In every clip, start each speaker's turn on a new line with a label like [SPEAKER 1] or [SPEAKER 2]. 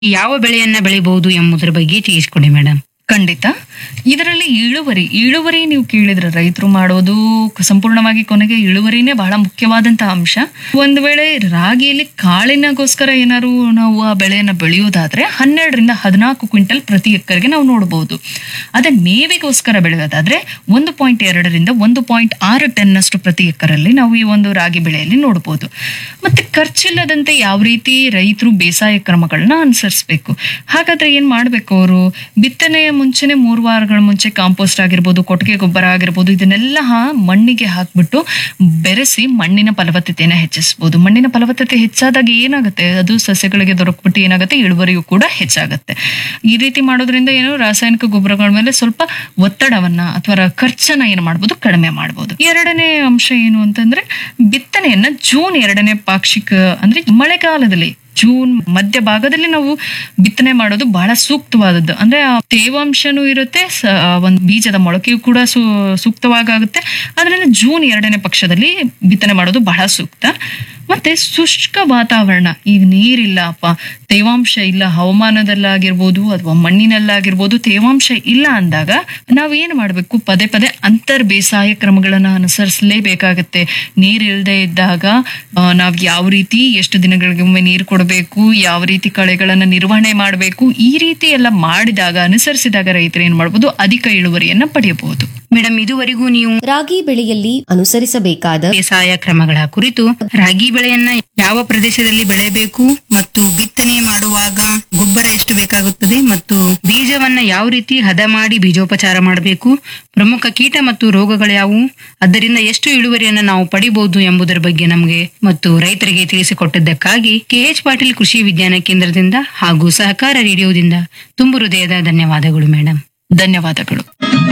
[SPEAKER 1] ಯಾವ ಬೆಳೆಯನ್ನ ಬೆಳಿಬಹುದು ಎಂಬುದರ ಬಗ್ಗೆ ತಿಳಿಸ್ಕೊಡಿ ಮೇಡಮ್
[SPEAKER 2] ಖಂಡಿತ ಇದರಲ್ಲಿ ಇಳುವರಿ ಇಳುವರಿ ನೀವು ಕೇಳಿದ್ರೆ ರೈತರು ಮಾಡೋದು ಸಂಪೂರ್ಣವಾಗಿ ಕೊನೆಗೆ ಇಳುವರಿನೇ ಬಹಳ ಮುಖ್ಯವಾದಂತಹ ಅಂಶ ಒಂದ್ ವೇಳೆ ರಾಗಿಯಲ್ಲಿ ಕಾಳಿನಗೋಸ್ಕರ ಏನಾದ್ರು ನಾವು ಆ ಬೆಳೆಯನ್ನ ಬೆಳೆಯೋದಾದ್ರೆ ಹನ್ನೆರಡರಿಂದ ಹದಿನಾಲ್ಕು ಕ್ವಿಂಟಲ್ ಪ್ರತಿ ಎಕರೆಗೆ ನಾವು ನೋಡಬಹುದು ಅದೇ ಮೇವಿಗೋಸ್ಕರ ಬೆಳೆಯೋದಾದ್ರೆ ಒಂದು ಪಾಯಿಂಟ್ ಎರಡರಿಂದ ಒಂದು ಪಾಯಿಂಟ್ ಆರು ಟನ್ ಅಷ್ಟು ಪ್ರತಿ ಎಕರಲ್ಲಿ ನಾವು ಈ ಒಂದು ರಾಗಿ ಬೆಳೆಯಲ್ಲಿ ನೋಡಬಹುದು ಮತ್ತೆ ಖರ್ಚಿಲ್ಲದಂತೆ ಯಾವ ರೀತಿ ರೈತರು ಬೇಸಾಯ ಕ್ರಮಗಳನ್ನ ಅನುಸರಿಸಬೇಕು ಹಾಗಾದ್ರೆ ಏನ್ ಮಾಡ್ಬೇಕು ಅವರು ಬಿತ್ತನೆಯ ಮುಂಚೆನೆ ಮೂರು ವಾರಗಳ ಮುಂಚೆ ಕಾಂಪೋಸ್ಟ್ ಆಗಿರ್ಬೋದು ಕೊಟ್ಟಿಗೆ ಗೊಬ್ಬರ ಆಗಿರ್ಬೋದು ಇದನ್ನೆಲ್ಲ ಹಾ- ಮಣ್ಣಿಗೆ ಹಾಕ್ಬಿಟ್ಟು ಬೆರೆಸಿ ಮಣ್ಣಿನ ಫಲವತ್ತತೆಯನ್ನು ಹೆಚ್ಚಿಸಬಹುದು ಮಣ್ಣಿನ ಫಲವತ್ತತೆ ಹೆಚ್ಚಾದಾಗ ಏನಾಗುತ್ತೆ ಅದು ಸಸ್ಯಗಳಿಗೆ ದೊರಕ್ಬಿಟ್ಟು ಏನಾಗುತ್ತೆ ಇಳುವರಿಯು ಕೂಡ ಹೆಚ್ಚಾಗುತ್ತೆ ಈ ರೀತಿ ಮಾಡೋದ್ರಿಂದ ಏನು ರಾಸಾಯನಿಕ ಗೊಬ್ಬರಗಳ ಮೇಲೆ ಸ್ವಲ್ಪ ಒತ್ತಡವನ್ನ ಅಥವಾ ಖರ್ಚನ್ನ ಏನು ಮಾಡ್ಬೋದು ಕಡಿಮೆ ಮಾಡ್ಬೋದು ಎರಡನೇ ಅಂಶ ಏನು ಅಂತಂದ್ರೆ ಬಿತ್ತನೆಯನ್ನ ಜೂನ್ ಎರಡನೇ ಪಾಕ್ಷಿಕ ಅಂದ್ರೆ ಮಳೆಗಾಲದಲ್ಲಿ ಜೂನ್ ಮಧ್ಯ ಭಾಗದಲ್ಲಿ ನಾವು ಬಿತ್ತನೆ ಮಾಡೋದು ಬಹಳ ಸೂಕ್ತವಾದದ್ದು ಅಂದ್ರೆ ಆ ತೇವಾಂಶನೂ ಇರುತ್ತೆ ಸ- ಆ ಒಂದು ಬೀಜದ ಮೊಳಕೆಯು ಕೂಡ ಸೂ ಸೂಕ್ತವಾಗುತ್ತೆ ಅದರಿಂದ ಜೂನ್ ಎರಡನೇ ಪಕ್ಷದಲ್ಲಿ ಬಿತ್ತನೆ ಮಾಡೋದು ಬಹಳ ಸೂಕ್ತ ಮತ್ತೆ ಶುಷ್ಕ ವಾತಾವರಣ ಈಗ ನೀರಿಲ್ಲ ಅಪ್ಪ ತೇವಾಂಶ ಇಲ್ಲ ಹವಾಮಾನದಲ್ಲಾಗಿರ್ಬೋದು ಅಥವಾ ಮಣ್ಣಿನಲ್ಲಾಗಿರ್ಬೋದು ತೇವಾಂಶ ಇಲ್ಲ ಅಂದಾಗ ನಾವ್ ಏನ್ ಮಾಡ್ಬೇಕು ಪದೇ ಪದೇ ಅಂತರ್ ಬೇಸಾಯ ಕ್ರಮಗಳನ್ನ ಅನುಸರಿಸಲೇಬೇಕಾಗತ್ತೆ ನೀರಿಲ್ಲದೆ ಇದ್ದಾಗ ಆ, ನಾವ್ ಯಾವ ರೀತಿ ಎಷ್ಟು ದಿನಗಳಿಗೊಮ್ಮೆ ನೀರು ಕೊಡಬೇಕು ಯಾವ ರೀತಿ ಕಳೆಗಳನ್ನ ನಿರ್ವಹಣೆ ಮಾಡಬೇಕು ಈ ರೀತಿ ಎಲ್ಲ ಮಾಡಿದಾಗ ಅನುಸರಿಸಿದಾಗ ರೈತರು ಏನ್ ಮಾಡ್ಬೋದು ಅಧಿಕ ಇಳುವರಿಯನ್ನ ಪಡೆಯಬಹುದು
[SPEAKER 1] ಮೇಡಮ್ ಇದುವರೆಗೂ ನೀವು
[SPEAKER 3] ರಾಗಿ ಬೆಳೆಯಲ್ಲಿ ಅನುಸರಿಸಬೇಕಾದ
[SPEAKER 1] ಬೇಸಾಯ ಕ್ರಮಗಳ ಕುರಿತು ರಾಗಿ ಬೆಳೆಯನ್ನ ಯಾವ ಪ್ರದೇಶದಲ್ಲಿ ಬೆಳೆಯಬೇಕು ಮತ್ತು ಬಿತ್ತನೆ ಮಾಡುವಾಗ ಗೊಬ್ಬರ ಎಷ್ಟು ಬೇಕಾಗುತ್ತದೆ ಮತ್ತು ಬೀಜವನ್ನ ಯಾವ ರೀತಿ ಹದ ಮಾಡಿ ಬೀಜೋಪಚಾರ ಮಾಡಬೇಕು ಪ್ರಮುಖ ಕೀಟ ಮತ್ತು ರೋಗಗಳು ಯಾವುವು ಅದರಿಂದ ಎಷ್ಟು ಇಳುವರಿಯನ್ನು ನಾವು ಪಡಿಬಹುದು ಎಂಬುದರ ಬಗ್ಗೆ ನಮಗೆ ಮತ್ತು ರೈತರಿಗೆ ತಿಳಿಸಿಕೊಟ್ಟಿದ್ದಕ್ಕಾಗಿ ಕೆಎಚ್ ಪಾಟೀಲ್ ಕೃಷಿ ವಿಜ್ಞಾನ ಕೇಂದ್ರದಿಂದ ಹಾಗೂ ಸಹಕಾರ ರೇಡಿಯೋದಿಂದ ತುಂಬು ಹೃದಯದ ಧನ್ಯವಾದಗಳು ಮೇಡಮ್
[SPEAKER 2] ಧನ್ಯವಾದಗಳು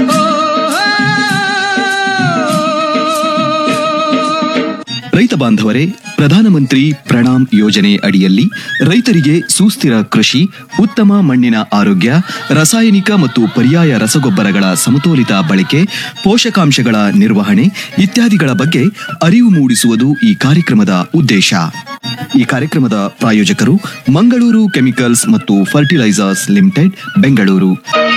[SPEAKER 4] ರೈತ ಬಾಂಧವರೇ ಪ್ರಧಾನಮಂತ್ರಿ ಪ್ರಣಾಮ್ ಯೋಜನೆ ಅಡಿಯಲ್ಲಿ ರೈತರಿಗೆ ಸುಸ್ಥಿರ ಕೃಷಿ ಉತ್ತಮ ಮಣ್ಣಿನ ಆರೋಗ್ಯ ರಾಸಾಯನಿಕ ಮತ್ತು ಪರ್ಯಾಯ ರಸಗೊಬ್ಬರಗಳ ಸಮತೋಲಿತ ಬಳಕೆ ಪೋಷಕಾಂಶಗಳ ನಿರ್ವಹಣೆ ಇತ್ಯಾದಿಗಳ ಬಗ್ಗೆ ಅರಿವು ಮೂಡಿಸುವುದು ಈ ಕಾರ್ಯಕ್ರಮದ ಉದ್ದೇಶ ಈ ಕಾರ್ಯಕ್ರಮದ ಪ್ರಾಯೋಜಕರು ಮಂಗಳೂರು ಕೆಮಿಕಲ್ಸ್ ಮತ್ತು ಫರ್ಟಿಲೈಸರ್ಸ್ ಲಿಮಿಟೆಡ್ ಬೆಂಗಳೂರು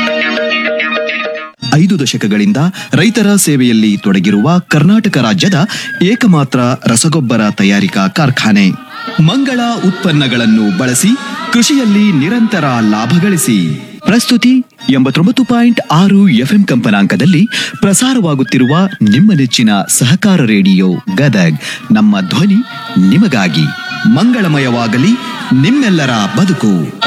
[SPEAKER 4] ಐದು ದಶಕಗಳಿಂದ ರೈತರ ಸೇವೆಯಲ್ಲಿ ತೊಡಗಿರುವ ಕರ್ನಾಟಕ ರಾಜ್ಯದ ಏಕಮಾತ್ರ ರಸಗೊಬ್ಬರ ತಯಾರಿಕಾ ಕಾರ್ಖಾನೆ ಮಂಗಳ ಉತ್ಪನ್ನಗಳನ್ನು ಬಳಸಿ ಕೃಷಿಯಲ್ಲಿ ನಿರಂತರ ಲಾಭ ಗಳಿಸಿ ಪ್ರಸ್ತುತಿ ಎಂಬತ್ತೊಂಬತ್ತು ಪಾಯಿಂಟ್ ಆರು ಎಫ್ಎಂ ಕಂಪನಾಂಕದಲ್ಲಿ ಪ್ರಸಾರವಾಗುತ್ತಿರುವ ನಿಮ್ಮ ನೆಚ್ಚಿನ ಸಹಕಾರ ರೇಡಿಯೋ ಗದಗ್ ನಮ್ಮ ಧ್ವನಿ ನಿಮಗಾಗಿ ಮಂಗಳಮಯವಾಗಲಿ ನಿಮ್ಮೆಲ್ಲರ ಬದುಕು